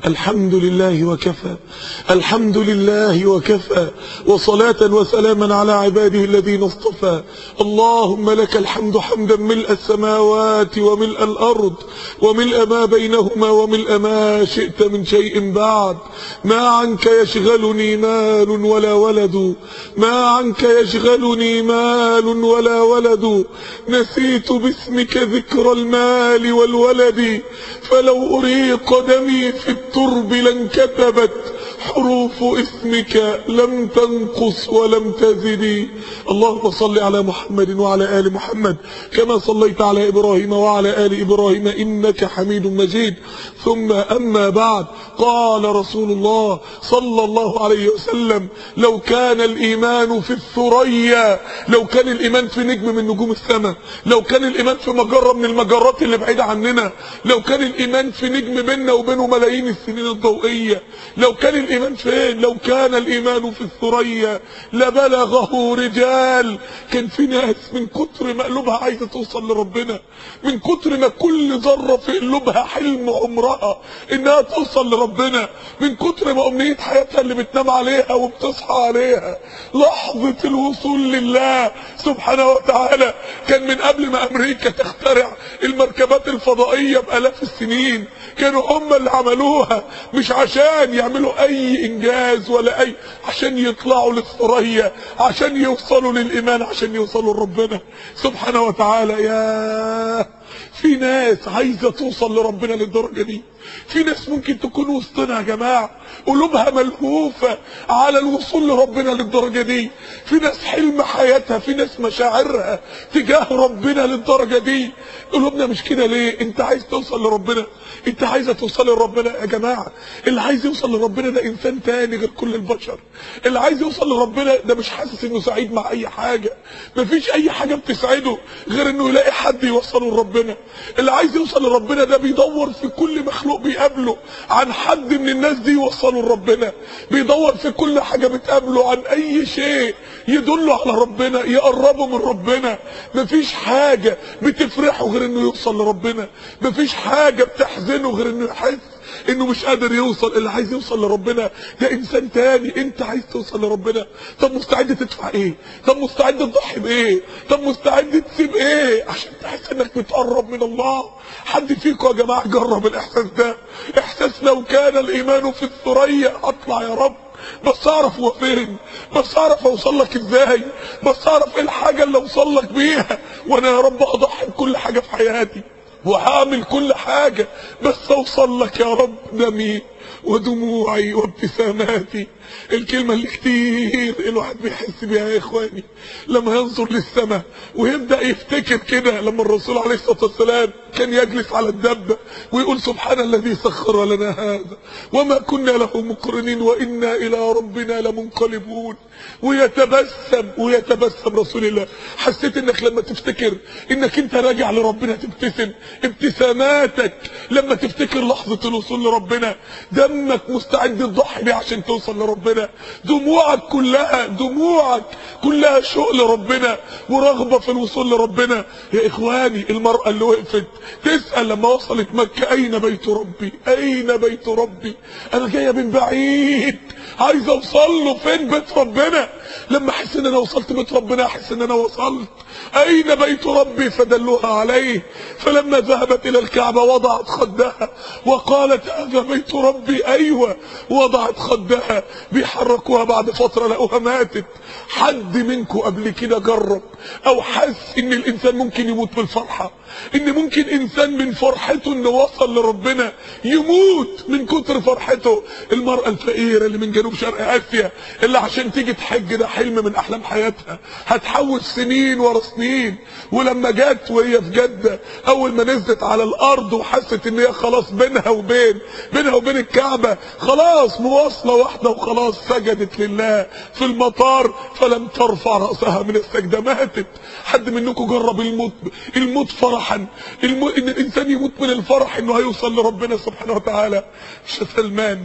الحمد لله وكفى الحمد لله وكفى وصلاة وسلاما على عباده الذين اصطفى اللهم لك الحمد حمدا ملء السماوات وملء الأرض وملء ما بينهما وملء ما شئت من شيء بعد ما عنك يشغلني مال ولا ولد ما عنك يشغلني مال ولا ولد نسيت باسمك ذكر المال والولد فلو أريق دمي في الترب لانكتبت حروف اسمك لم تنقص ولم تزد اللهم صل على محمد وعلى آل محمد كما صليت على إبراهيم وعلى آل إبراهيم إنك حميد مجيد ثم أما بعد قال رسول الله صلى الله عليه وسلم لو كان الإيمان في الثريا لو كان الإيمان في نجم من نجوم السماء لو كان الإيمان في مجرة من المجرات اللي بعيدة عننا لو كان الإيمان في نجم بيننا وبينه ملايين السنين الضوئية لو كان الإيمان فين لو كان الإيمان في الثريا لبلغه رجال كان في ناس من كتر ما قلوبها عايزة توصل لربنا من كتر ما كل ذرة في قلوبها حلم عمرها إنها توصل لربنا من كتر ما أمنية حياتها اللي بتنام عليها وبتصحى عليها لحظة الوصول لله سبحانه وتعالى كان من قبل ما أمريكا تخترع المركبات الفضائية بآلاف السنين كانوا هم اللي عملوها مش عشان يعملوا أي إنجاز ولا أي عشان يطلعوا للثريا عشان يوصلوا للإيمان عشان يوصلوا لربنا سبحانه وتعالى يا في ناس عايزة توصل لربنا للدرجة دي في ناس ممكن تكون وسطنا يا جماعة قلوبها ملهوفة على الوصول لربنا للدرجة دي في ناس حلم حياتها في ناس مشاعرها تجاه ربنا للدرجة دي قلوبنا مش كده ليه انت عايز توصل لربنا انت عايزة توصل لربنا يا جماعة اللي عايز يوصل لربنا ده انسان تاني غير كل البشر اللي عايز يوصل لربنا ده مش حاسس انه سعيد مع اي حاجة مفيش اي حاجة بتسعده غير انه يلاقي حد يوصله لربنا اللي عايز يوصل لربنا ده بيدور في كل مخلوق بيقابله عن حد من الناس دي يوصله لربنا بيدور في كل حاجة بتقابله عن اي شيء يدله على ربنا يقربه من ربنا مفيش حاجة بتفرحه غير انه يوصل لربنا مفيش حاجة بتحزنه غير انه يحس انه مش قادر يوصل اللي عايز يوصل لربنا ده انسان تاني انت عايز توصل لربنا طب مستعد تدفع ايه طب مستعد تضحي بايه طب مستعد تسيب ايه عشان تحس انك بتقرب من الله حد فيكم يا جماعه جرب الاحساس ده احساس لو كان الايمان في الثريا اطلع يا رب بس اعرف هو فين بس اعرف اوصل لك ازاي بس اعرف ايه الحاجه اللي اوصل لك بيها وانا يا رب اضحي بكل حاجه في حياتي وهعمل كل حاجة بس اوصل لك يا رب دمي ودموعي وابتساماتي الكلمة اللي كتير الواحد بيحس بيها يا اخواني لما ينظر للسماء ويبدأ يفتكر كده لما الرسول عليه الصلاة والسلام كان يجلس على الدبة ويقول سبحان الذي سخر لنا هذا وما كنا له مقرنين وإنا إلى ربنا لمنقلبون ويتبسم ويتبسم رسول الله حسيت انك لما تفتكر انك انت راجع لربنا تبتسم ابتساماتك لما تفتكر لحظة الوصول لربنا دمك مستعد تضحي بيه عشان توصل لربنا دموعك كلها دموعك كلها شوق لربنا ورغبة في الوصول لربنا يا اخواني المرأة اللي وقفت تسأل لما وصلت مكة اين بيت ربي اين بيت ربي انا جاية من بعيد عايز اوصل له فين بيت ربنا لما احس ان انا وصلت بيت ربنا احس ان انا وصلت اين بيت ربي فدلوها عليه فلما ذهبت الى الكعبة وضعت خدها وقالت هذا بيت ربي ايوه وضعت خدها بيحركوها بعد فترة لقوها ماتت حد منكم قبل كده جرب او حس ان الانسان ممكن يموت بالفرحة ان ممكن انسان من فرحته انه وصل لربنا يموت من كتر فرحته المرأة الفقيرة اللي من جنوب شرق اسيا اللي عشان تيجي تحج ده حلم من احلام حياتها هتحوش سنين ورا سنين ولما جت وهي في جدة اول ما نزلت على الارض وحست ان هي خلاص بينها وبين بينها وبين الكعبة خلاص مواصلة واحدة وخلاص سجدت لله في المطار فلم ترفع رأسها من السجدة ماتت حد منكم جرب الموت الموت فرحا الم... ان الانسان يموت من الفرح انه هيوصل لربنا سبحانه وتعالى سلمان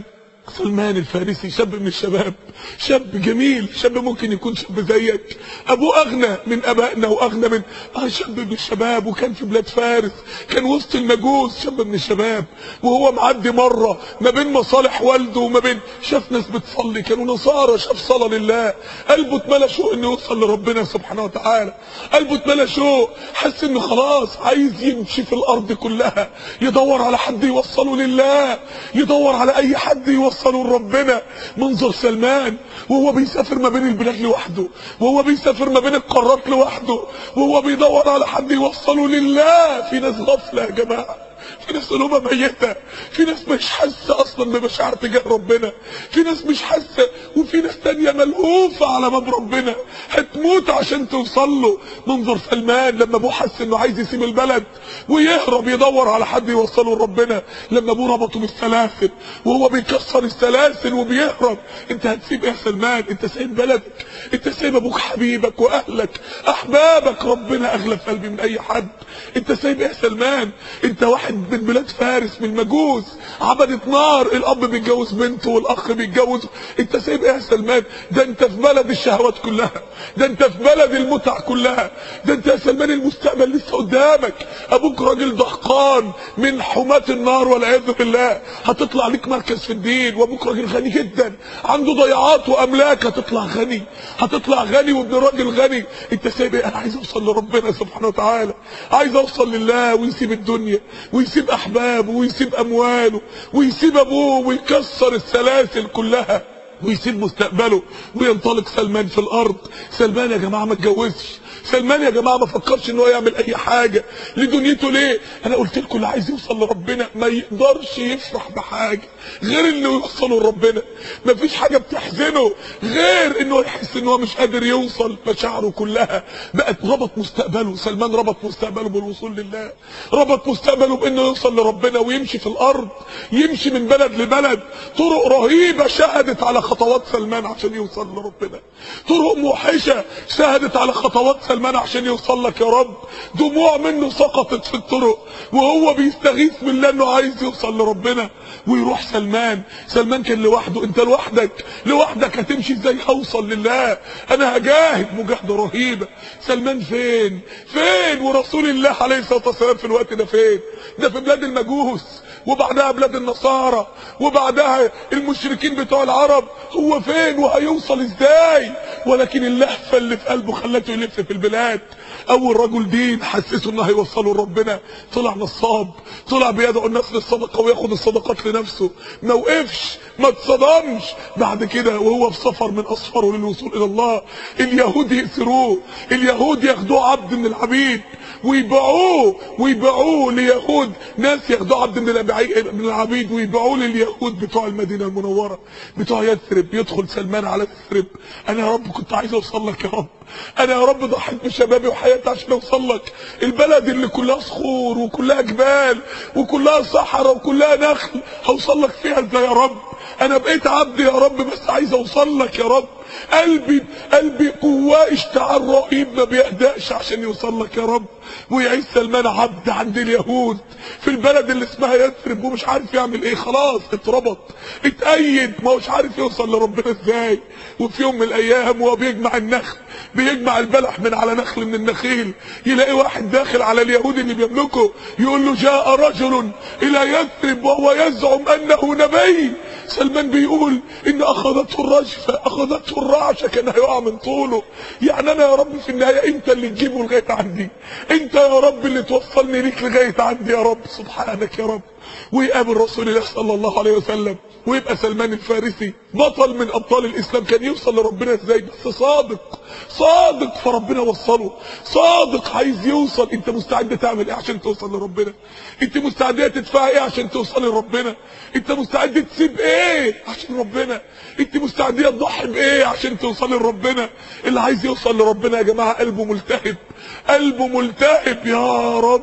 سلمان الفارسي شاب من الشباب شاب جميل شاب ممكن يكون شاب زيك ابوه اغنى من ابائنا واغنى من اه شاب من الشباب وكان في بلاد فارس كان وسط المجوس شاب من الشباب وهو معدي مره ما بين مصالح والده وما بين شاف ناس بتصلي كانوا نصارى شاف صلاه لله قلبه اتملى شوق انه يوصل لربنا سبحانه وتعالى قلبه اتملى شوق حس انه خلاص عايز يمشي في الارض كلها يدور على حد يوصله لله يدور على اي حد يوصله لربنا منظر سلمان وهو بيسافر ما بين البلاد لوحده وهو بيسافر ما بين القارات لوحده وهو بيدور على حد يوصله لله في ناس غفله يا جماعه في ناس قلوبها ميتة في ناس مش حاسة اصلا بمشاعر تجاه ربنا في ناس مش حاسة وفي ناس تانية ملهوفة على باب ربنا هتموت عشان توصل له منظر سلمان لما ابوه حس انه عايز يسيب البلد ويهرب يدور على حد يوصله لربنا لما ابوه ربطه بالسلاسل وهو بيكسر السلاسل وبيهرب انت هتسيب ايه يا سلمان انت سايب بلدك انت سايب ابوك حبيبك واهلك احبابك ربنا اغلى في قلبي من اي حد انت سايب ايه يا سلمان انت واحد من بلاد فارس من المجوس عبدة نار الاب بيتجوز بنته والاخ بيتجوز انت سايب ايه يا سلمان ده انت في بلد الشهوات كلها ده انت في بلد المتع كلها ده انت يا سلمان المستقبل لسه قدامك ابوك راجل دهقان من حماة النار والعياذ بالله هتطلع ليك مركز في الدين وابوك راجل غني جدا عنده ضيعات واملاك هتطلع غني هتطلع غني وابن راجل غني انت سايب ايه انا عايز اوصل لربنا سبحانه وتعالى عايز اوصل لله ويسيب الدنيا ويسيب احبابه ويسيب امواله ويسيب ابوه ويكسر السلاسل كلها ويسيب مستقبله وينطلق سلمان في الارض سلمان يا جماعه ما اتجوزش سلمان يا جماعه ما فكرش ان هو يعمل اي حاجه لدنيته ليه انا قلت لكم اللي عايز يوصل لربنا ما يقدرش يفرح بحاجه غير انه يوصل لربنا ما فيش حاجه بتحزنه غير انه يحس ان هو مش قادر يوصل مشاعره كلها بقت ربط مستقبله سلمان ربط مستقبله بالوصول لله ربط مستقبله بانه يوصل لربنا ويمشي في الارض يمشي من بلد لبلد طرق رهيبه شهدت على خطوات سلمان عشان يوصل لربنا طرق موحشه شهدت على خطوات سلمان عشان يوصل لك يا رب دموع منه سقطت في الطرق وهو بيستغيث بالله انه عايز يوصل لربنا ويروح سلمان سلمان كان لوحده انت لوحدك لوحدك هتمشي ازاي هوصل لله انا هجاهد مجاهده رهيبه سلمان فين فين ورسول الله عليه الصلاه والسلام في الوقت ده فين ده في بلاد المجوس وبعدها بلاد النصارى وبعدها المشركين بتوع العرب هو فين وهيوصل ازاي ولكن اللهفه اللي في قلبه خلته يلف في البلاد اول رجل دين حسسه انه هيوصله لربنا طلع نصاب طلع بيدعو الناس للصدقه وياخد الصدقات لنفسه ما وقفش ما اتصدمش بعد كده وهو في سفر من اسفاره للوصول الى الله اليهود يأسروه اليهود ياخدوه عبد من العبيد ويبيعوه ويبيعوه ليهود ناس ياخدوه عبد من العبي- من العبيد ويبيعوه لليهود بتوع المدينه المنوره بتوع يثرب يدخل سلمان على يثرب انا يا رب كنت عايز اوصل لك يا رب انا يا رب ضحيت بشبابي وحياتي عشان اوصل لك البلد اللي كلها صخور وكلها جبال وكلها صحراء وكلها نخل هوصل لك فيها ازاي يا رب انا بقيت عبد يا رب بس عايز اوصل لك يا رب قلبي قلبي جواه اشتعال رهيب ما بيهدأش عشان يوصل لك يا رب ويعيش سلمان عبد عند اليهود في البلد اللي اسمها يثرب ومش عارف يعمل ايه خلاص اتربط اتأيد ما هوش عارف يوصل لربنا ازاي وفي يوم من الايام وهو بيجمع النخل بيجمع البلح من على نخل من النخيل يلاقي واحد داخل على اليهودي اللي بيملكه يقول له جاء رجل الى يثرب وهو يزعم انه نبي سلمان بيقول ان اخذته الرجفه اخذته الرعشه كان هيقع من طوله يعني انا يا رب في النهايه انت اللي تجيبه لغايه عندي انت يا رب اللي توصلني ليك لغايه عندي يا رب سبحانك يا رب ويقابل رسول الله صلى الله عليه وسلم ويبقى سلمان الفارسي بطل من ابطال الاسلام كان يوصل لربنا ازاي بس صادق صادق فربنا وصله صادق عايز يوصل انت مستعد تعمل ايه عشان توصل لربنا انت مستعد تدفع ايه عشان توصل لربنا انت مستعد تسيب ايه عشان ربنا انت مستعد تضحي بايه عشان توصل لربنا اللي عايز يوصل لربنا يا جماعه قلبه ملتهب قلبه ملتهب يا رب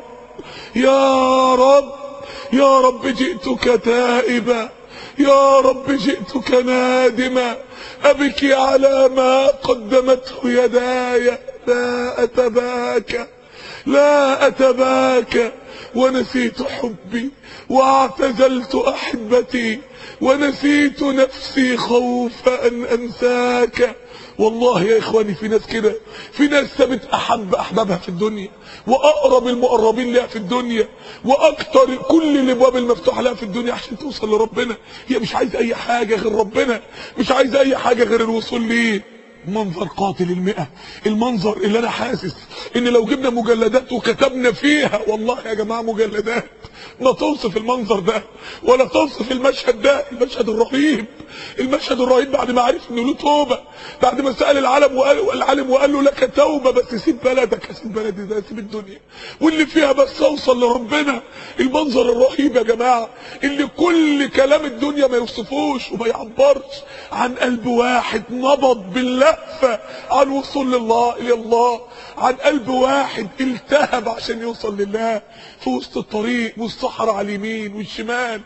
يا رب يا رب جئتك تائبا يا رب جئتك نادما أبكي على ما قدمته يداي لا أتباكى لا أتباكى ونسيت حبي واعتزلت أحبتي ونسيت نفسي خوف ان انساك والله يا اخواني في ناس كده في ناس سابت احب احبابها في الدنيا واقرب المقربين لها في الدنيا واكتر كل الابواب المفتوحه لها في الدنيا عشان توصل لربنا هي مش عايزه اي حاجه غير ربنا مش عايزه اي حاجه غير الوصول ليه منظر قاتل المئة المنظر اللي انا حاسس ان لو جبنا مجلدات وكتبنا فيها والله يا جماعة مجلدات ما توصف المنظر ده ولا توصف المشهد ده المشهد الرهيب المشهد الرهيب بعد ما عرف انه له توبة بعد ما سأل العالم وقال العالم وقال له لك توبة بس سيب بلدك سيب بلدي ده سيب الدنيا واللي فيها بس اوصل لربنا المنظر الرهيب يا جماعة اللي كل كلام الدنيا ما يوصفوش وما يعبرش عن قلب واحد نبض باللهفة عن وصول لله الى الله عن قلب واحد التهب عشان يوصل لله في وسط الطريق والصحراء على اليمين والشمال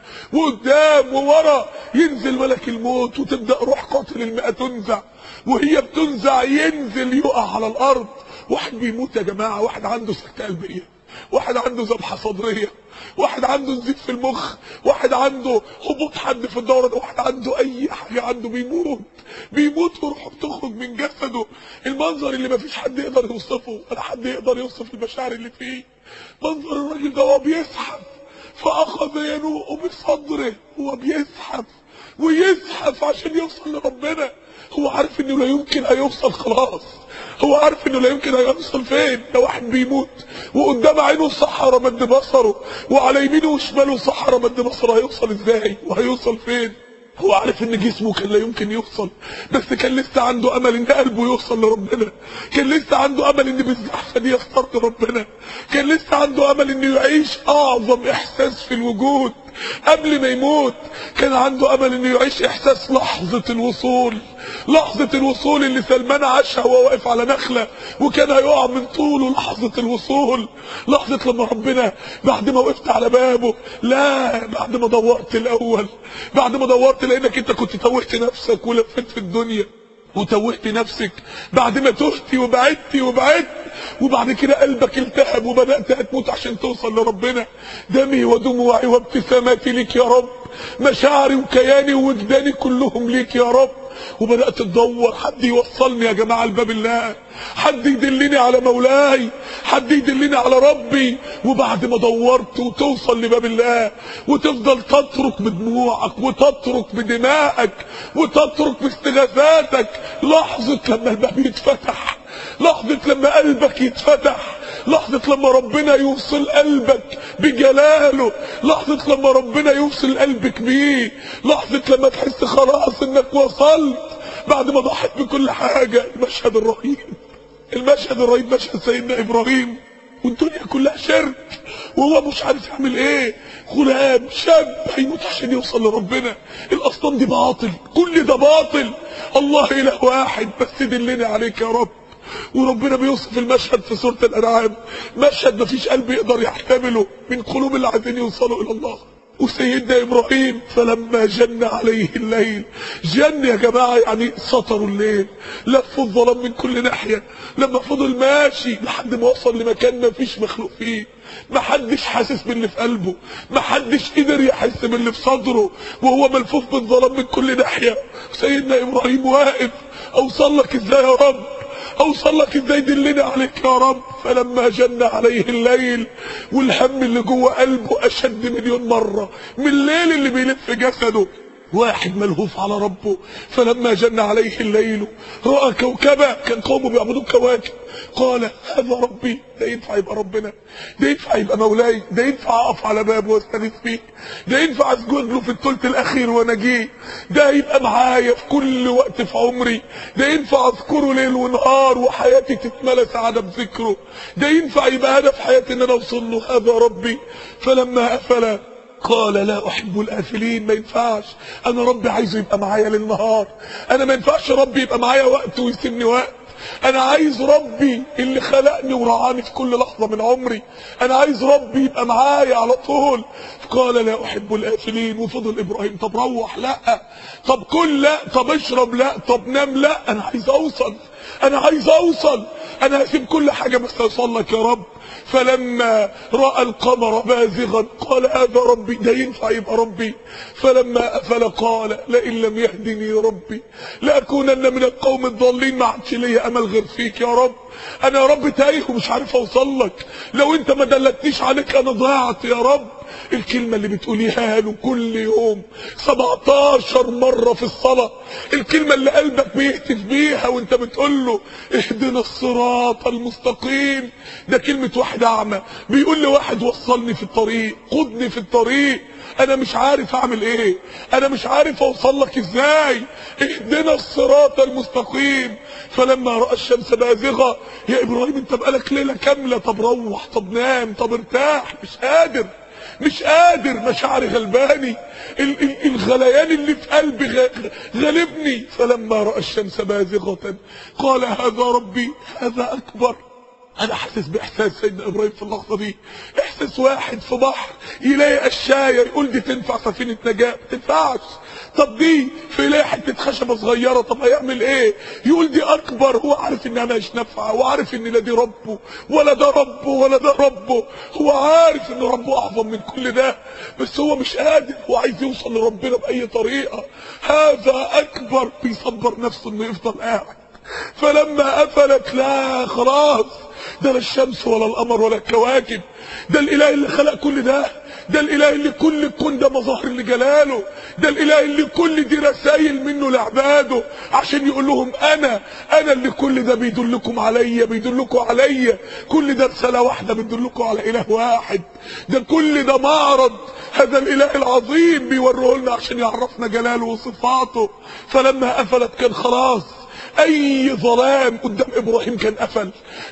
وقدام وورا ينزل ملك الموت وتبدا روح قاتل المئة تنزع وهي بتنزع ينزل يقع على الارض واحد بيموت يا جماعه واحد عنده سكته قلبيه واحد عنده ذبحه صدريه واحد عنده نزيف في المخ واحد عنده هبوط حد في الدورة واحد عنده اي حاجة عنده بيموت بيموت وروحه بتخرج من جسده المنظر اللي مفيش حد يقدر يوصفه ولا حد يقدر يوصف المشاعر اللي فيه منظر الراجل ده وهو بيزحف فاخذ ينوء بصدره هو بيزحف ويزحف عشان يوصل لربنا هو عارف انه لا يمكن هيوصل خلاص هو عارف انه لا يمكن هيوصل فين ده واحد بيموت وقدام عينه الصحراء مد بصره وعلى يمينه وشماله صحراء مد بصره هيوصل ازاي وهيوصل فين هو عارف ان جسمه كان لا يمكن يوصل بس كان لسه عنده امل ان قلبه يوصل لربنا كان لسه عنده امل ان بالزحفه دي يسترضي ربنا كان لسه عنده امل انه يعيش اعظم احساس في الوجود قبل ما يموت كان عنده امل انه يعيش احساس لحظه الوصول لحظة الوصول اللي سلمان عاشها وهو واقف على نخلة وكان هيقع من طوله لحظة الوصول لحظة لما ربنا بعد ما وقفت على بابه لا بعد ما دورت الاول بعد ما دورت لانك انت كنت توهت نفسك ولفت في الدنيا وتوهت نفسك بعد ما تهتي وبعدتي وبعدت وبعد كده قلبك التهب وبدأت هتموت عشان توصل لربنا دمي ودموعي وابتساماتي ليك يا رب مشاعري وكياني ووجداني كلهم ليك يا رب وبدأت تدور حد يوصلني يا جماعة لباب الله حد يدلني على مولاي حد يدلني على ربي وبعد ما دورت وتوصل لباب الله وتفضل تترك بدموعك وتترك بدمائك وتترك باستغاثاتك لحظة لما الباب يتفتح لحظة لما قلبك يتفتح لحظة لما ربنا يوصل قلبك بجلاله لحظة لما ربنا يوصل قلبك بيه لحظة لما تحس خلاص انك وصلت بعد ما ضحيت بكل حاجة المشهد الرهيب المشهد الرهيب مشهد سيدنا ابراهيم والدنيا كلها شرك وهو مش عارف يعمل ايه غلام شاب هيموت عشان يوصل لربنا الاصنام دي باطل كل ده باطل الله اله واحد بس دلني عليك يا رب وربنا بيوصف المشهد في سورة الأنعام مشهد مفيش قلب يقدر يحتمله من قلوب اللي عايزين يوصلوا إلى الله وسيدنا إبراهيم فلما جن عليه الليل جن يا جماعة يعني سطروا الليل لفوا الظلام من كل ناحية لما فضل ماشي لحد ما وصل لمكان ما فيش مخلوق فيه محدش حاسس باللي في قلبه محدش قدر يحس باللي في صدره وهو ملفوف بالظلام من كل ناحية سيدنا إبراهيم واقف أوصل لك إزاي يا رب اوصل لك ازاي دلني عليك يا رب فلما جن عليه الليل والهم اللي جوه قلبه اشد مليون مرة من الليل اللي بيلف جسده واحد ملهوف على ربه فلما جن عليه الليل رأى كوكبا كان قومه بيعبدوا الكواكب قال هذا ربي ده ينفع يبقى ربنا ده ينفع يبقى مولاي ده ينفع اقف على بابه واستنس فيه ده ينفع اسجد له في الثلث الاخير وانا جيه ده يبقى معايا في كل وقت في عمري ده ينفع اذكره ليل ونهار وحياتي تتملى سعاده بذكره ده ينفع يبقى هدف حياتي ان انا اوصل له هذا ربي فلما افل قال لا احب الافلين ما ينفعش انا ربي عايزه يبقى معايا للنهار انا ما ينفعش ربي يبقى معايا وقت ويسيبني وقت انا عايز ربي اللي خلقني ورعاني في كل لحظة من عمري انا عايز ربي يبقى معايا على طول قال لا احب الافلين وفضل ابراهيم طب روح لا طب كل لا طب اشرب لا طب نام لا انا عايز اوصل انا عايز اوصل انا هسيب كل حاجة بس اوصل لك يا رب فلما راى القمر بازغا قال هذا ربي ده ينفع يبقى ربي فلما افل قال لئن لم يهدني ربي لاكونن من القوم الضالين ما عادش ليا امل غير فيك يا رب انا يا رب تايه ومش عارف اوصل لك لو انت ما دلتنيش عليك انا ضاعت يا رب الكلمة اللي بتقوليها له كل يوم 17 مرة في الصلاة الكلمة اللي قلبك بيهتف بيها وانت بتقول له اهدنا الصراط المستقيم ده كلمة واحد اعمى بيقول لواحد وصلني في الطريق قدني في الطريق انا مش عارف اعمل ايه انا مش عارف اوصل لك ازاي اهدنا الصراط المستقيم فلما راى الشمس بازغه يا ابراهيم انت بقالك ليله كامله طب روح طب نام طب ارتاح مش قادر مش قادر مشاعري غلباني ال- ال- الغليان اللي في قلبي غ- غلبني فلما راى الشمس بازغه قال هذا ربي هذا اكبر انا حاسس باحساس سيدنا ابراهيم في اللحظه دي احساس واحد في بحر يلاقي قشايه يقول دي تنفع سفينه نجاه ما تنفعش طب دي في يلاقي حته خشبه صغيره طب هيعمل ايه يقول دي اكبر هو عارف انها مش نافعه وعارف ان لا دي ربه ولا ده ربه ولا ده ربه هو عارف ان ربه اعظم من كل ده بس هو مش قادر هو عايز يوصل لربنا باي طريقه هذا اكبر بيصبر نفسه انه يفضل قاعد فلما قفلت لا خلاص ده لا الشمس ولا القمر ولا الكواكب ده الاله اللي خلق كل ده ده الاله اللي كل الكون ده مظاهر لجلاله ده الاله اللي كل دي رسائل منه لعباده عشان يقول لهم انا انا اللي كل ده بيدلكم عليا بيدلكم عليا كل ده رساله واحده بتدلكم على اله واحد ده كل ده معرض هذا الاله العظيم بيوريه لنا عشان يعرفنا جلاله وصفاته فلما قفلت كان خلاص اي ظلام قدام ابراهيم كان قفل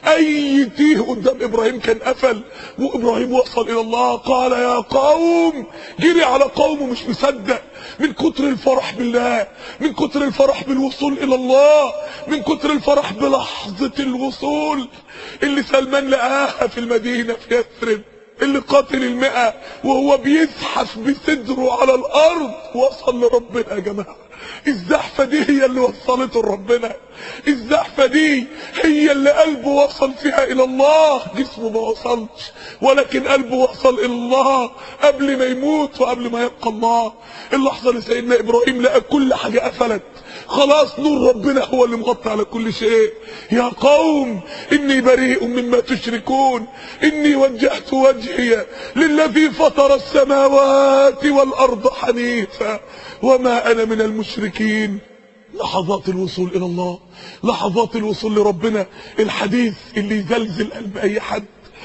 اي تيه قدام ابراهيم كان قفل وابراهيم وصل الى الله قال يا قوم جري على قومه مش مصدق من كتر الفرح بالله من كتر الفرح بالوصول الى الله من كتر الفرح بلحظة الوصول اللي سلمان لقاها في المدينة في يثرب اللي قاتل المئة وهو بيزحف بصدره على الارض وصل لربنا يا جماعه الزحفة دي هي اللي وصلته لربنا الزحفة دي هي اللي قلبه وصل فيها الى الله جسمه ما وصلش ولكن قلبه وصل الى الله قبل ما يموت وقبل ما يبقى الله اللحظة اللي سيدنا ابراهيم لقى كل حاجة قفلت خلاص نور ربنا هو اللي مغطى على كل شيء يا قوم اني بريء مما تشركون اني وجهت وجهي للذي فطر السماوات والارض حنيفا وما انا من المشركين لحظات الوصول الى الله لحظات الوصول لربنا الحديث اللي يزلزل قلب اي حد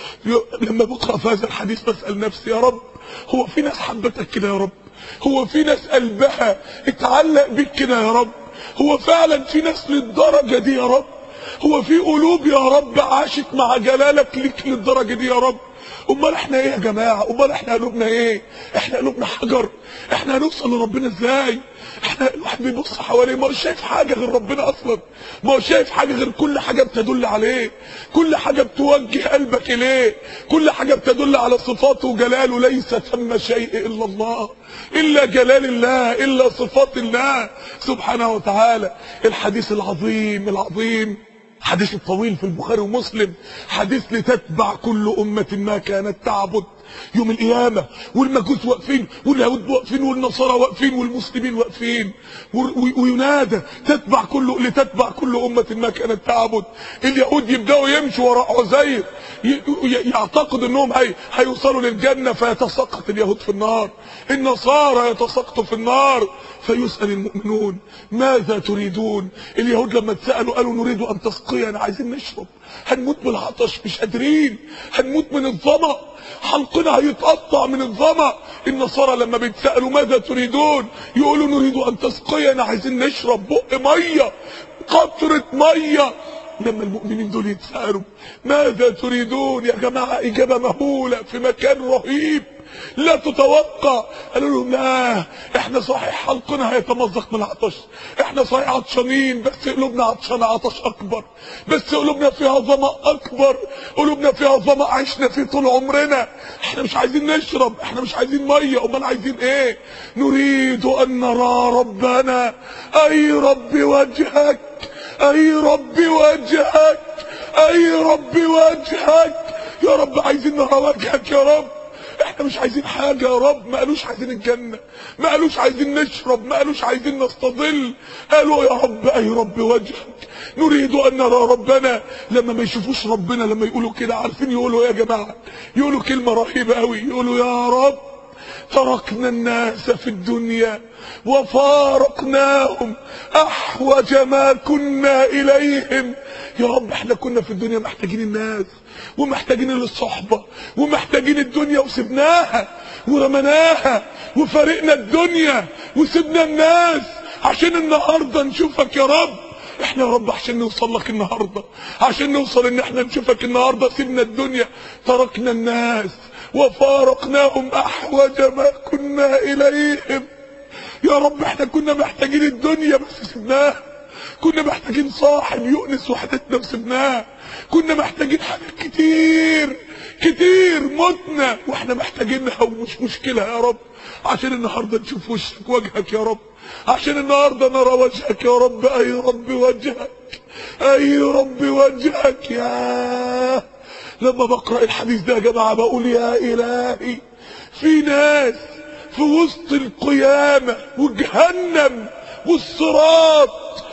لما بقرا في هذا الحديث بسال نفسي يا رب هو في ناس حبتك كده يا رب هو في ناس قلبها اتعلق بيك كده يا رب هو فعلا في ناس للدرجه دي يا رب هو في قلوب يا رب عاشت مع جلالك ليك للدرجه دي يا رب امال احنا ايه يا جماعه امال احنا قلوبنا ايه احنا قلوبنا حجر احنا هنوصل لربنا ازاي احنا الواحد بيبص حواليه ما هو شايف حاجه غير ربنا اصلا ما هو شايف حاجه غير كل حاجه بتدل عليه كل حاجه بتوجه قلبك اليه كل حاجه بتدل على صفاته وجلاله ليس ثم شيء الا الله الا جلال الله الا صفات الله سبحانه وتعالى الحديث العظيم العظيم حديث الطويل في البخاري ومسلم حديث لتتبع كل أمة ما كانت تعبد يوم القيامة والمجوس واقفين واليهود واقفين والنصارى واقفين والمسلمين واقفين وينادى تتبع كل لتتبع كل أمة ما كانت تعبد اليهود يبدأوا يمشوا وراء عزير يعتقد انهم هي هيوصلوا للجنة فيتسقط اليهود في النار النصارى يتسقطوا في النار فيسأل المؤمنون ماذا تريدون اليهود لما اتسألوا قالوا نريد ان تسقينا عايزين نشرب هنموت من العطش مش قادرين هنموت من الظمأ حلقنا هيتقطع من الظمأ النصارى لما بيتسألوا ماذا تريدون يقولوا نريد ان تسقينا عايزين نشرب بق مية قطرة مية لما المؤمنين دول يتسألوا ماذا تريدون يا جماعة إجابة مهولة في مكان رهيب لا تتوقع قالوا لهم لا احنا صحيح حلقنا هيتمزق من العطش احنا صحيح عطشانين بس قلوبنا عطشانه عطش اكبر بس قلوبنا فيها ظما اكبر قلوبنا فيها ظما عشنا فيه طول عمرنا احنا مش عايزين نشرب احنا مش عايزين ميه امال عايزين ايه نريد ان نرى ربنا اي رب وجهك اي رب وجهك اي رب وجهك يا رب عايزين نرى وجهك يا رب احنا مش عايزين حاجة يا رب ما قالوش عايزين الجنة ما قالوش عايزين نشرب ما قالوش عايزين نستظل قالوا يا رب اي رب وجهك نريد ان نرى ربنا لما ما يشوفوش ربنا لما يقولوا كده عارفين يقولوا يا جماعة يقولوا كلمة رهيبة قوي يقولوا يا رب تركنا الناس في الدنيا وفارقناهم احوج ما كنا اليهم يا رب احنا كنا في الدنيا محتاجين الناس ومحتاجين الصحبة ومحتاجين الدنيا وسبناها ورمناها وفارقنا الدنيا وسبنا الناس عشان النهاردة نشوفك يا رب احنا يا رب عشان نوصل لك النهاردة عشان نوصل ان احنا نشوفك النهاردة سيبنا الدنيا تركنا الناس وفارقناهم احوج ما كنا اليهم يا رب احنا كنا محتاجين الدنيا بس سبناها كنا محتاجين صاحب يؤنس وحدتنا وسبناه كنا محتاجين حاجات كتير كتير متنا واحنا محتاجينها ومش مشكلة يا رب عشان النهاردة نشوف وشك وجهك يا رب عشان النهاردة نرى وجهك يا رب اي رب وجهك اي رب وجهك يا لما بقرأ الحديث ده يا جماعة بقول يا الهي في ناس في وسط القيامة وجهنم والصراط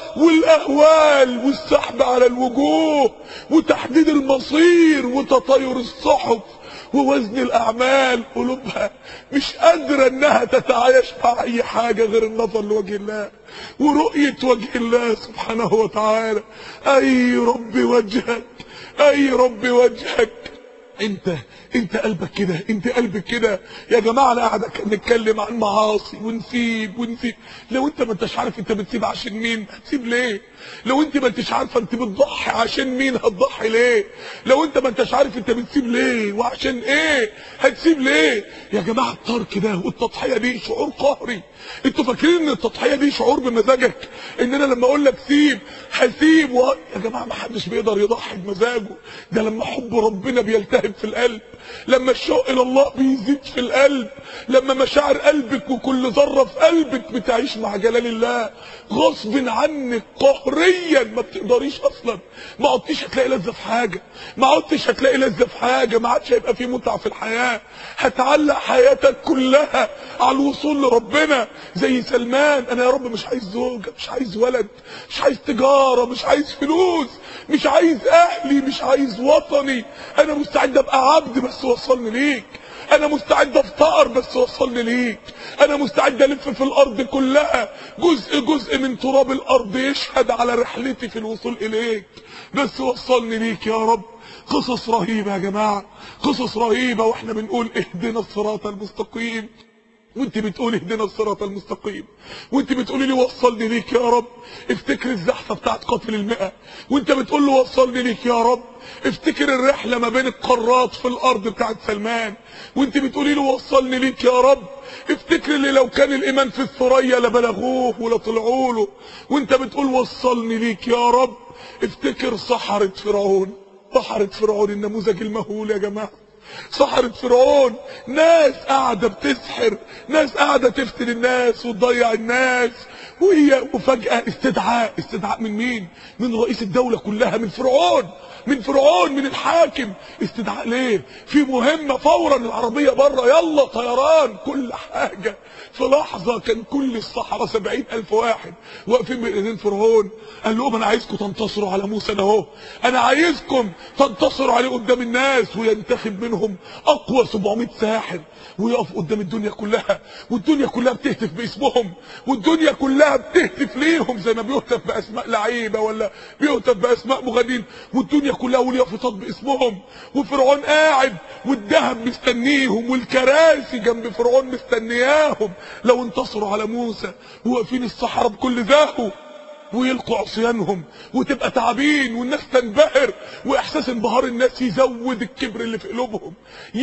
والاهوال والسحب على الوجوه وتحديد المصير وتطاير الصحف ووزن الاعمال قلوبها مش قادره انها تتعايش مع اي حاجه غير النظر لوجه الله ورؤيه وجه الله سبحانه وتعالى اي رب وجهك اي رب وجهك انت انت قلبك كده انت قلبك كده يا جماعه انا قاعد نتكلم عن معاصي ونسيب ونسيب لو انت ما انتش عارف انت بتسيب عشان مين هتسيب ليه لو انت ما انتش عارفه انت بتضحي عشان مين هتضحي ليه لو انت ما انتش عارف انت بتسيب ليه وعشان ايه هتسيب ليه يا جماعه الترك ده والتضحيه دي شعور قهري انتوا فاكرين ان التضحيه دي شعور بمزاجك ان انا لما اقول لك سيب هسيب و... يا جماعه ما حدش بيقدر يضحي بمزاجه ده لما حب ربنا بيلتهب في القلب لما الشوق الى الله بيزيد في القلب لما مشاعر قلبك وكل ذره في قلبك بتعيش مع جلال الله غصب عنك قهريا ما بتقدريش اصلا ما عدتش هتلاقي لذه في حاجه ما عدتش هتلاقي لذه في حاجه ما عادش هيبقى في متعه في الحياه هتعلق حياتك كلها على الوصول لربنا زي سلمان انا يا رب مش عايز زوجه مش عايز ولد مش عايز تجاره مش عايز فلوس مش عايز اهلي مش عايز وطني انا مستعد ابقى عبد بس وصلني ليك انا مستعد افتقر بس وصلني ليك انا مستعد الف في الارض كلها جزء جزء من تراب الارض يشهد على رحلتي في الوصول اليك بس وصلني ليك يا رب قصص رهيبة يا جماعة قصص رهيبة واحنا بنقول اهدنا الصراط المستقيم وانت بتقول اهدنا الصراط المستقيم وانت بتقولي لي وصلني ليك يا رب افتكر الزحفة بتاعت قاتل المئة وانت بتقول له وصلني ليك يا رب افتكر الرحلة ما بين القارات في الارض بتاعت سلمان وانت بتقولي له وصلني ليك يا رب افتكر اللي لو كان الايمان في الثريا لبلغوه ولا طلعوا له وانت بتقول وصلني ليك يا رب افتكر سحرة فرعون سحرة فرعون النموذج المهول يا جماعه سحرة فرعون ناس قاعدة بتسحر ناس قاعدة تفتن الناس وتضيع الناس وهي وفجأة استدعاء استدعاء من مين من رئيس الدولة كلها من فرعون من فرعون من الحاكم استدعاء ليه في مهمة فورا العربية بره يلا طيران كل حاجة في لحظة كان كل الصحراء سبعين ألف واحد واقفين بين ايدين فرعون قال لهم أنا عايزكم تنتصروا على موسى ده اهو أنا عايزكم تنتصروا عليه قدام الناس وينتخب منهم أقوى 700 ساحر ويقف قدام الدنيا كلها والدنيا كلها بتهتف باسمهم والدنيا كلها بتهتف ليهم زي ما بيهتف بأسماء لعيبة ولا بيهتف بأسماء مغنين والدنيا كلها واليافطات باسمهم وفرعون قاعد والذهب مستنيهم والكراسي جنب فرعون مستنياهم لو انتصروا على موسى وواقفين الصحراء بكل ذاهو ويلقوا عصيانهم وتبقى تعبين والناس تنبهر واحساس انبهار الناس يزود الكبر اللي في قلوبهم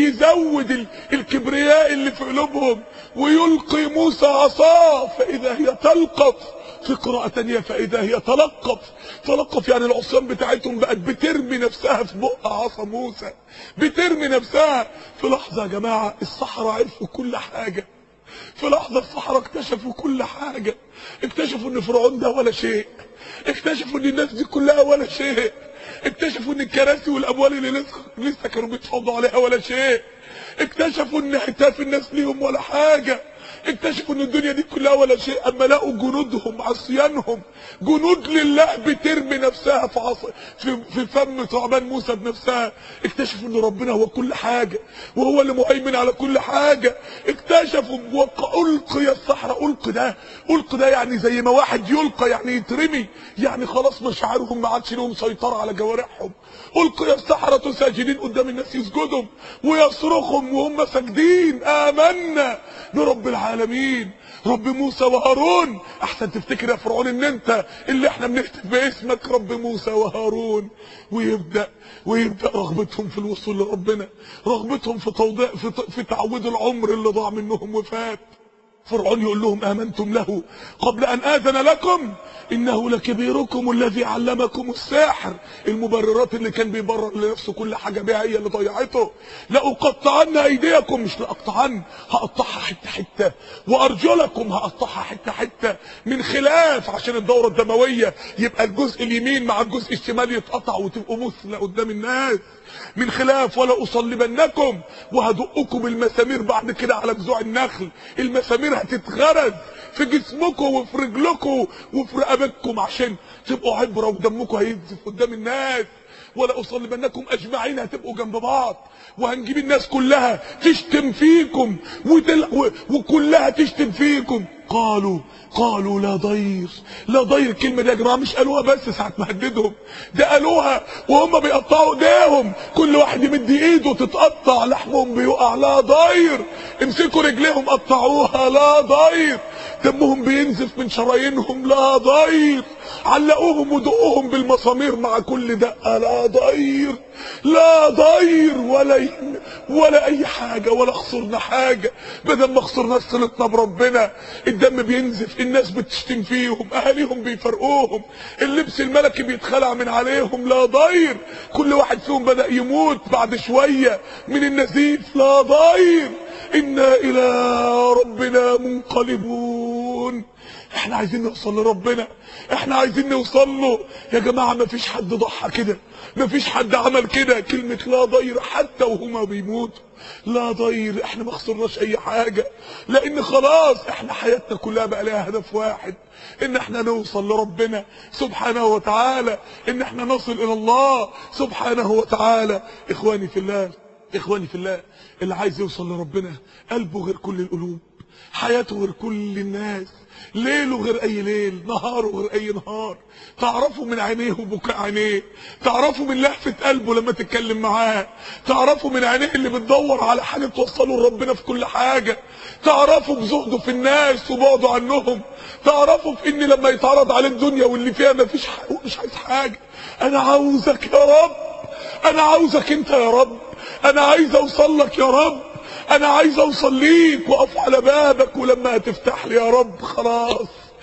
يزود ال- الكبرياء اللي في قلوبهم ويلقي موسى عصاه فاذا هي تلقف في قراءة تانية فاذا هي تلقف تلقف يعني العصيان بتاعتهم بقت بترمي نفسها في بق عصا موسى بترمي نفسها في لحظة يا جماعة الصحراء عرفوا كل حاجة في لحظة الصحراء اكتشفوا كل حاجة اكتشفوا ان فرعون ده ولا شيء اكتشفوا ان الناس دي كلها ولا شيء اكتشفوا ان الكراسي والاموال اللي لسه لسه كانوا بيتفاوضوا عليها ولا شيء اكتشفوا ان هتاف الناس ليهم ولا حاجه اكتشفوا ان الدنيا دي كلها ولا شيء اما لقوا جنودهم عصيانهم جنود لله بترمي نفسها في عص... في, في فم ثعبان موسى بنفسها اكتشفوا ان ربنا هو كل حاجه وهو اللي مهيمن على كل حاجه اكتشفوا وق... القي الصحراء القي ده القي ده يعني زي ما واحد يلقى يعني يترمي يعني خلاص مشاعرهم ما عادش لهم سيطره على جوارحهم القي السحرة ساجدين قدام الناس يسجدهم ويصرخهم وهم ساجدين امنا برب العالمين رب موسى وهارون احسن تفتكر يا فرعون ان انت اللي احنا بنكتب باسمك رب موسى وهارون ويبدا ويبدا رغبتهم في الوصول لربنا رغبتهم في توضيع في, في تعويض العمر اللي ضاع منهم وفات فرعون يقول لهم امنتم له قبل ان اذن لكم انه لكبيركم الذي علمكم السحر المبررات اللي كان بيبرر لنفسه كل حاجه بيها هي اللي ضيعته لاقطعن ايديكم مش لاقطعن هقطعها حته حته وارجلكم هقطعها حته حته من خلاف عشان الدوره الدمويه يبقى الجزء اليمين مع الجزء الشمال يتقطع وتبقوا مثلى قدام الناس من خلاف ولا اصلبنكم وهدقكم المسامير بعد كده على جذوع النخل المسامير هتتغرز في جسمكم وفي رجلكم وفي رقبتكم عشان تبقوا عبره ودمكم هينزف قدام الناس ولا اصلبنكم اجمعين هتبقوا جنب بعض وهنجيب الناس كلها تشتم فيكم وتل... و... وكلها تشتم فيكم قالوا قالوا لا ضير لا ضير الكلمه دي يا جماعه مش قالوها بس ساعه ما هددهم ده قالوها وهم بيقطعوا ايديهم كل واحد يمد ايده تتقطع لحمهم بيقع لا ضير امسكوا رجليهم قطعوها لا ضير دمهم بينزف من شرايينهم لا ضير علقوهم ودقوهم بالمسامير مع كل دقه لا ضير لا ضير ولا ولا اي حاجه ولا خسرنا حاجه بدل ما خسرنا صلتنا بربنا الدم بينزف الناس بتشتم فيهم اهاليهم بيفرقوهم اللبس الملكي بيتخلع من عليهم لا ضير كل واحد فيهم بدا يموت بعد شويه من النزيف لا ضير انا الى ربنا منقلبون احنا عايزين نوصل لربنا احنا عايزين نوصل له يا جماعه ما فيش حد ضحى كده ما فيش حد عمل كده كلمه لا ضير حتى وهما بيموتوا لا ضير احنا ما خسرناش اي حاجه لان خلاص احنا حياتنا كلها بقى لها هدف واحد ان احنا نوصل لربنا سبحانه وتعالى ان احنا نصل الى الله سبحانه وتعالى اخواني في الله اخواني في الله اللي عايز يوصل لربنا قلبه غير كل القلوب حياته غير كل الناس ليله غير اي ليل نهاره غير اي نهار تعرفوا من عينيه وبكاء عينيه تعرفوا من لهفة قلبه لما تتكلم معاه تعرفوا من عينيه اللي بتدور على حاجة توصله لربنا في كل حاجة تعرفوا بزهده في الناس وبعده عنهم تعرفوا في ان لما يتعرض عليه الدنيا واللي فيها مفيش حاجة مش عايز حاجة انا عاوزك يا رب انا عاوزك انت يا رب انا عايز اوصل لك يا رب انا عايز اوصل ليك واقف على بابك ولما هتفتح لي يا رب خلاص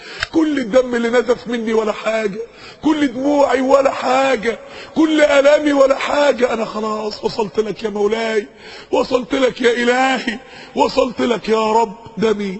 كل الدم اللي نزف مني ولا حاجة كل دموعي ولا حاجة كل ألامي ولا حاجة أنا خلاص وصلت لك يا مولاي وصلت لك يا إلهي وصلت لك يا رب دمي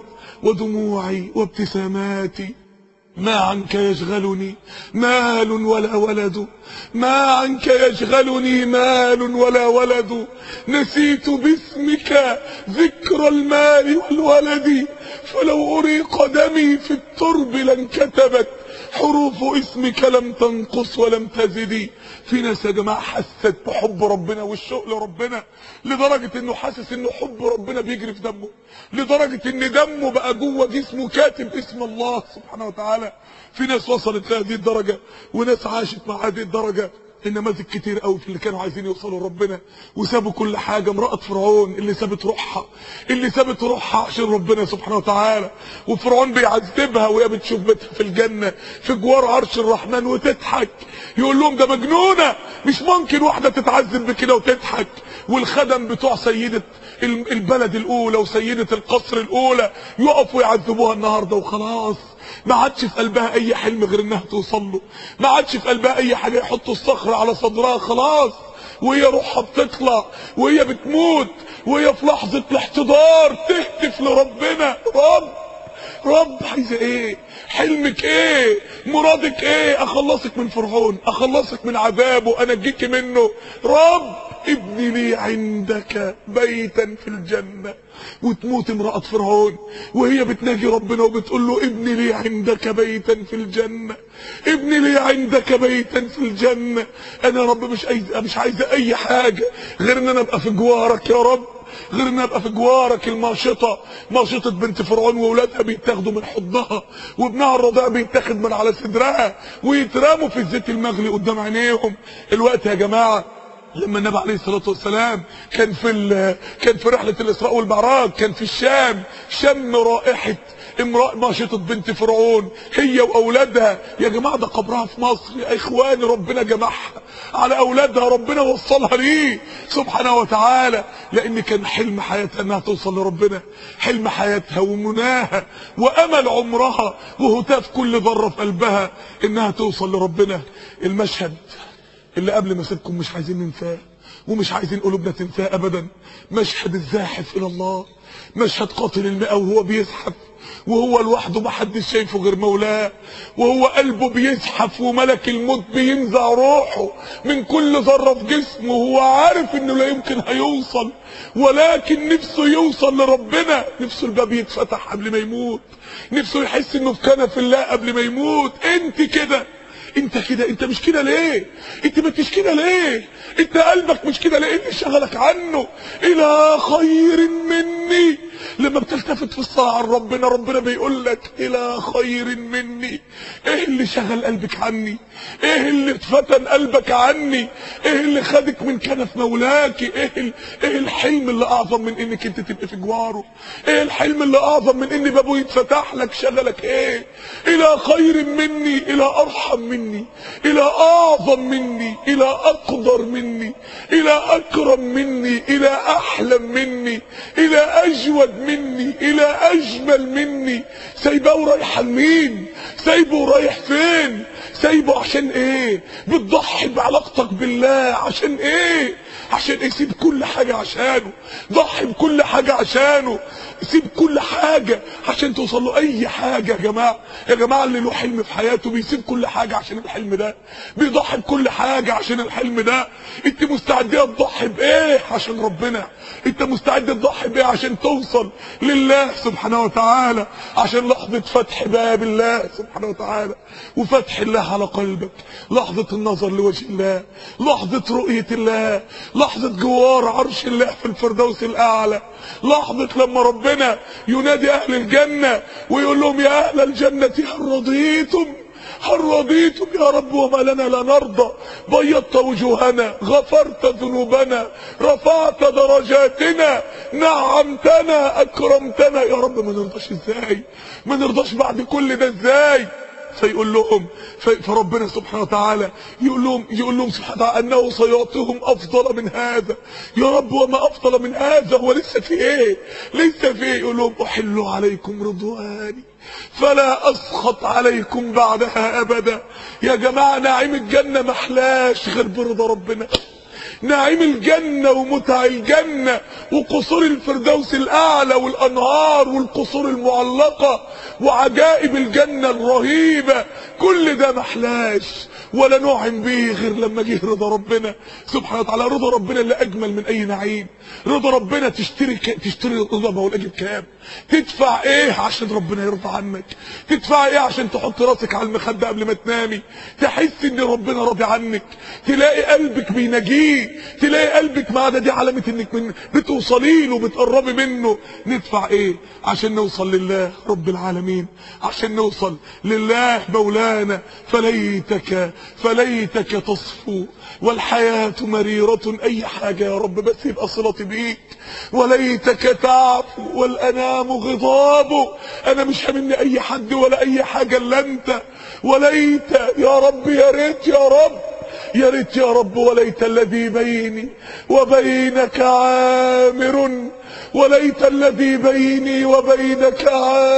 ودموعي وابتساماتي ما عنك يشغلني مال ولا ولد ما عنك يشغلني مال ولا ولد نسيت باسمك ذكر المال والولد فلو أريق دمي في الترب لانكتبت حروف اسمك لم تنقص ولم تزدي في ناس يا جماعه حست بحب ربنا والشوق لربنا لدرجه انه حاسس انه حب ربنا بيجري في دمه لدرجه ان دمه بقى جوه جسمه كاتب اسم الله سبحانه وتعالى في ناس وصلت لهذه الدرجه وناس عاشت مع هذه الدرجه النماذج كتير قوي في اللي كانوا عايزين يوصلوا لربنا وسابوا كل حاجه امراه فرعون اللي سابت روحها اللي سابت روحها عشان ربنا سبحانه وتعالى وفرعون بيعذبها وهي بتشوف بيتها في الجنه في جوار عرش الرحمن وتضحك يقول لهم ده مجنونه مش ممكن واحده تتعذب بكده وتضحك والخدم بتوع سيده البلد الاولى وسيده القصر الاولى يقفوا يعذبوها النهارده وخلاص ما عادش في قلبها اي حلم غير انها توصل له ما عادش في قلبها اي حاجه يحطوا الصخر على صدرها خلاص وهي روحها بتطلع وهي بتموت وهي في لحظه الاحتضار تهتف لربنا رب رب عايزه ايه حلمك ايه مرادك ايه اخلصك من فرعون اخلصك من عذابه انجيك منه رب ابني لي عندك بيتا في الجنة وتموت امرأة فرعون وهي بتناجي ربنا وبتقول له ابني لي عندك بيتا في الجنة ابني لي عندك بيتا في الجنة انا يا رب مش عايز مش عايزة اي حاجة غير ان انا ابقى في جوارك يا رب غير ان ابقى في جوارك الماشطة ماشطة بنت فرعون واولادها بيتاخدوا من حضنها وابنها الرضيع بيتاخد من على صدرها ويترموا في الزيت المغلي قدام عينيهم الوقت يا جماعة لما النبي عليه الصلاة والسلام كان في كان في رحلة الإسراء والمعراج كان في الشام شم رائحة امرأة ماشطة بنت فرعون هي واولادها يا جماعة ده قبرها في مصر يا اخواني ربنا جمعها على اولادها ربنا وصلها ليه سبحانه وتعالى لان كان حلم حياتها انها توصل لربنا حلم حياتها ومناها وامل عمرها وهتاف كل ذرة في قلبها انها توصل لربنا المشهد اللي قبل ما اسيبكم مش عايزين ننساه ومش عايزين قلوبنا تنساه ابدا مشهد الزاحف الى الله مشهد قاتل المئة وهو بيزحف وهو لوحده ما حدش شايفه غير مولاه وهو قلبه بيزحف وملك الموت بينزع روحه من كل ذره في جسمه وهو عارف انه لا يمكن هيوصل ولكن نفسه يوصل لربنا نفسه الباب يتفتح قبل ما يموت نفسه يحس انه في كنف الله قبل ما يموت انت كده انت كده انت مش كده ليه انت ما انتش كده ليه انت قلبك مش كده ليه اللي شغلك عنه الى خير مني لما بتلتفت في الصلاة عن ربنا ربنا بيقول لك الى خير مني ايه اللي شغل قلبك عني ايه اللي اتفتن قلبك عني ايه اللي خدك من كنف مولاك ايه ال... ايه الحلم اللي اعظم من انك انت تبقى في جواره ايه الحلم اللي اعظم من ان بابه يتفتح لك شغلك ايه الى خير مني الى ارحم مني الى اعظم مني الى اقدر مني الى اكرم مني الى احلم مني الى اجود مني الى اجمل مني سايبه ورايحه لمين سايبه ورايح فين سايبه عشان ايه بتضحي بعلاقتك بالله عشان ايه عشان ايه سيب كل حاجة عشانه ضحي بكل حاجة عشانه سيب كل حاجة عشان توصل له اي حاجة يا جماعة يا جماعة اللي له حلم في حياته بيسيب كل حاجة عشان الحلم ده بيضحي بكل حاجة عشان الحلم ده انت مستعدية تضحي بايه عشان ربنا انت مستعد تضحي بايه عشان توصل لله سبحانه وتعالى عشان لحظة فتح باب الله سبحانه وتعالى وفتح الله على قلبك لحظة النظر لوجه الله لحظة رؤية الله لحظة جوار عرش الله في الفردوس الأعلى لحظة لما ربنا ينادي أهل الجنة ويقول لهم يا أهل الجنة هل رضيتم هل رضيتم يا رب وما لنا لا نرضى بيضت وجوهنا غفرت ذنوبنا رفعت درجاتنا نعمتنا أكرمتنا يا رب ما نرضاش ازاي ما نرضاش بعد كل ده ازاي فيقول لهم فربنا سبحانه وتعالى يقول لهم يقول لهم سبحانه وتعالى انه سيعطيهم افضل من هذا يا رب وما افضل من هذا هو لسه في ايه لسه في ايه يقول لهم احل عليكم رضواني فلا اسخط عليكم بعدها ابدا يا جماعه نعيم الجنه محلاش غير برضا ربنا نعيم الجنة ومتع الجنة وقصور الفردوس الأعلى والأنهار والقصور المعلقة وعجائب الجنة الرهيبة كل ده محلاش ولا نعم به غير لما جه رضا ربنا سبحانه وتعالى رضا ربنا اللي أجمل من أي نعيم رضا ربنا تشتري ك... تشتري رضا مولاك بكام تدفع ايه عشان ربنا يرضى عنك تدفع ايه عشان تحط راسك على المخدة قبل ما تنامي تحس ان ربنا راضي عنك تلاقي قلبك بيناجيه تلاقي قلبك مع ده دي علامة انك من بتوصلي له بتقربي منه ندفع ايه عشان نوصل لله رب العالمين عشان نوصل لله مولانا فليتك فليتك تصفو والحياة مريرة اي حاجة يا رب بس يبقى صلتي بيك وليتك تعفو والانام غضاب انا مش همني اي حد ولا اي حاجة الا انت وليت يا رب يا ريت يا رب يا ريت يا رب وليت الذي بيني وبينك عامر وليت الذي بيني وبينك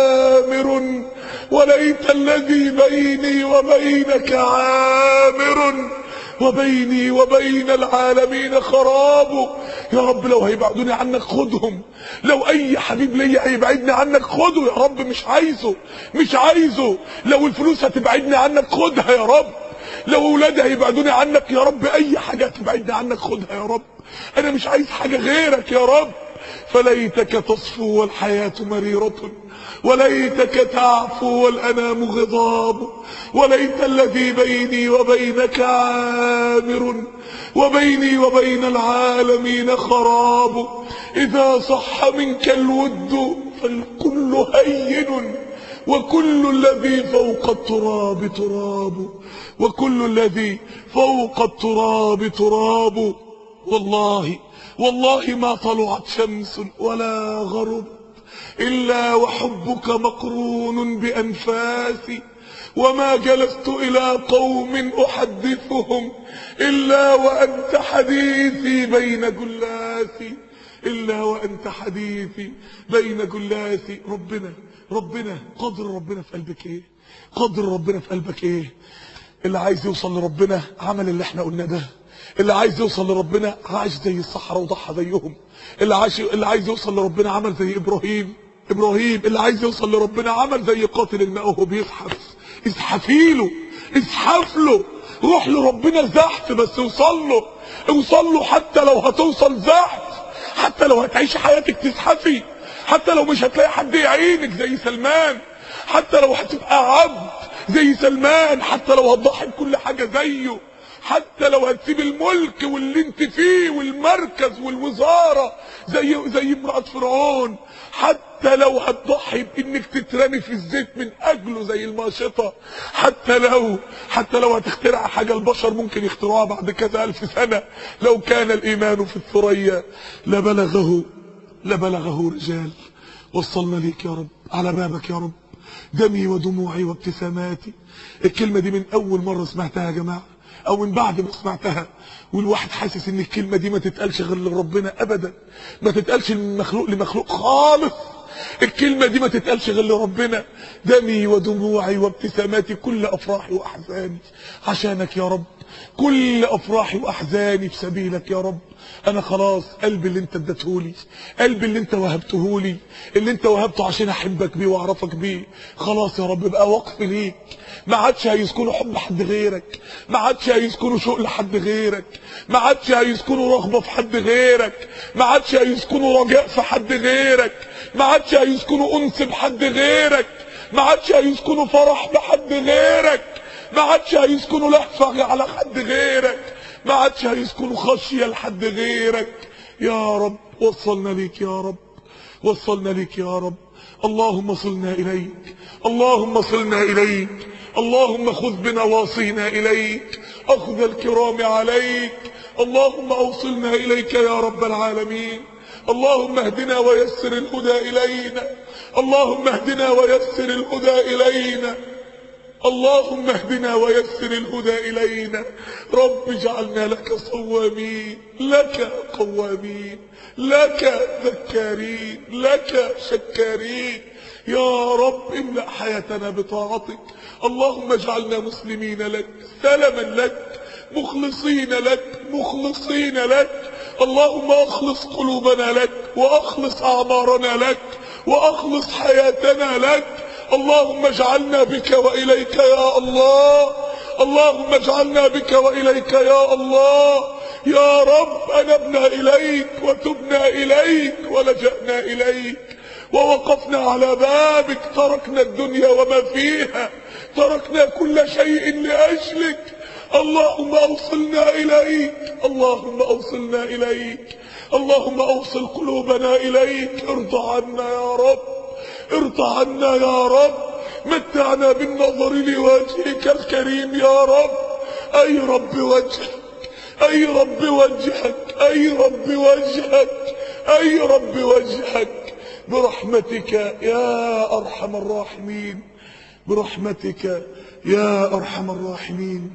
عامر وليت الذي بيني وبينك عامر وبيني وبين العالمين خراب يا رب لو هيبعدوني عنك خدهم لو اي حبيب ليا هيبعدني عنك خده يا رب مش عايزه مش عايزه لو الفلوس هتبعدني عنك خدها يا رب لو اولادي هيبعدوني عنك يا رب اي حاجه هتبعدني عنك خدها يا رب انا مش عايز حاجه غيرك يا رب فليتك تصفو والحياة مريرة وليتك تعفو والأنام غضاب وليت الذي بيني وبينك عامر وبيني وبين العالمين خراب إذا صح منك الود فالكل هين وكل الذي فوق التراب تراب وكل الذي فوق التراب تراب والله والله ما طلعت شمس ولا غربت إلا وحبك مقرون بأنفاسي وما جلست إلى قوم أحدثهم إلا وأنت حديثي بين جلاسي إلا وأنت حديثي بين جلاسي ربنا ربنا قدر ربنا في قلبك إيه قدر ربنا في قلبك إيه اللي عايز يوصل لربنا عمل اللي احنا قلنا ده اللي عايز يوصل لربنا عايش زي الصحراء وضحى زيهم اللي عايز اللي عايز يوصل لربنا عمل زي ابراهيم ابراهيم اللي عايز يوصل لربنا عمل زي قاتل الماء وهو بيزحف ازحفي له ازحف له روح لربنا زحف بس اوصل له اوصل له حتى لو هتوصل زحف حتى لو هتعيش حياتك تزحفي حتى لو مش هتلاقي حد يعينك زي سلمان حتى لو هتبقى عبد زي سلمان حتى لو هتضحي بكل حاجه زيه حتى لو هتسيب الملك واللي انت فيه والمركز والوزارة زي زي امرأة فرعون حتى لو هتضحي بانك تترمي في الزيت من اجله زي الماشطة حتى لو حتى لو هتخترع حاجة البشر ممكن يخترعوها بعد كذا الف سنة لو كان الايمان في الثريا لبلغه لبلغه رجال وصلنا ليك يا رب على بابك يا رب دمي ودموعي وابتساماتي الكلمة دي من اول مرة سمعتها يا جماعة او من بعد ما سمعتها والواحد حاسس ان الكلمة دي ما تتقالش غير لربنا ابدا ما تتقالش من مخلوق لمخلوق خالص الكلمة دي ما تتقالش غير لربنا دمي ودموعي وابتساماتي كل افراحي واحزاني عشانك يا رب كل افراحي واحزاني في سبيلك يا رب انا خلاص قلبي اللي انت اديتهولي قلبي اللي انت وهبتهولي اللي انت وهبته عشان احبك بيه واعرفك بيه خلاص يا رب بقى وقف ليك ما عادش هيسكنوا حب حد غيرك ما عادش هيسكنوا شوق لحد غيرك ما عادش هيسكنوا رغبه في حد غيرك ما عادش هيسكنوا رجاء في حد غيرك ما عادش هيسكنوا انس بحد غيرك ما عادش هيسكنوا فرح بحد غيرك ما عادش هيسكنوا لهفه على حد غيرك ما عادش هيسكنوا خشيه لحد غيرك يا رب وصلنا ليك يا رب وصلنا ليك يا رب اللهم صلنا إليك اللهم صلنا إليك اللهم خذ بنواصينا إليك أخذ الكرام عليك اللهم أوصلنا إليك يا رب العالمين اللهم اهدنا ويسر الهدى إلينا اللهم اهدنا ويسر الهدى إلينا اللهم اهدنا ويسر الهدى إلينا رب اجعلنا لك صوامين لك قوامين لك ذكارين لك شكارين يا رب املأ حياتنا بطاعتك اللهم اجعلنا مسلمين لك سلما لك مخلصين لك مخلصين لك اللهم اخلص قلوبنا لك واخلص اعمارنا لك واخلص حياتنا لك اللهم اجعلنا بك واليك يا الله اللهم اجعلنا بك واليك يا الله يا رب انبنا اليك وتبنا اليك ولجأنا اليك ووقفنا على بابك تركنا الدنيا وما فيها تركنا كل شيء لأجلك اللهم أوصلنا إليك اللهم أوصلنا إليك اللهم أوصل قلوبنا إليك ارضى عنا يا رب ارضى عنا يا رب متعنا بالنظر لوجهك الكريم يا رب أي رب وجهك أي رب وجهك أي رب وجهك أي رب وجهك برحمتك يا أرحم الراحمين برحمتك يا أرحم الراحمين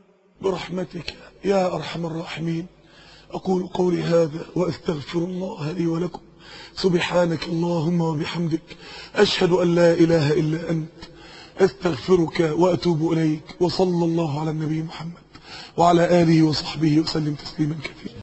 برحمتك يا أرحم الراحمين أقول قولي هذا وأستغفر الله لي ولكم سبحانك اللهم وبحمدك أشهد أن لا إله إلا أنت أستغفرك وأتوب إليك وصلى الله على النبي محمد وعلى آله وصحبه وسلم تسليما كثيرا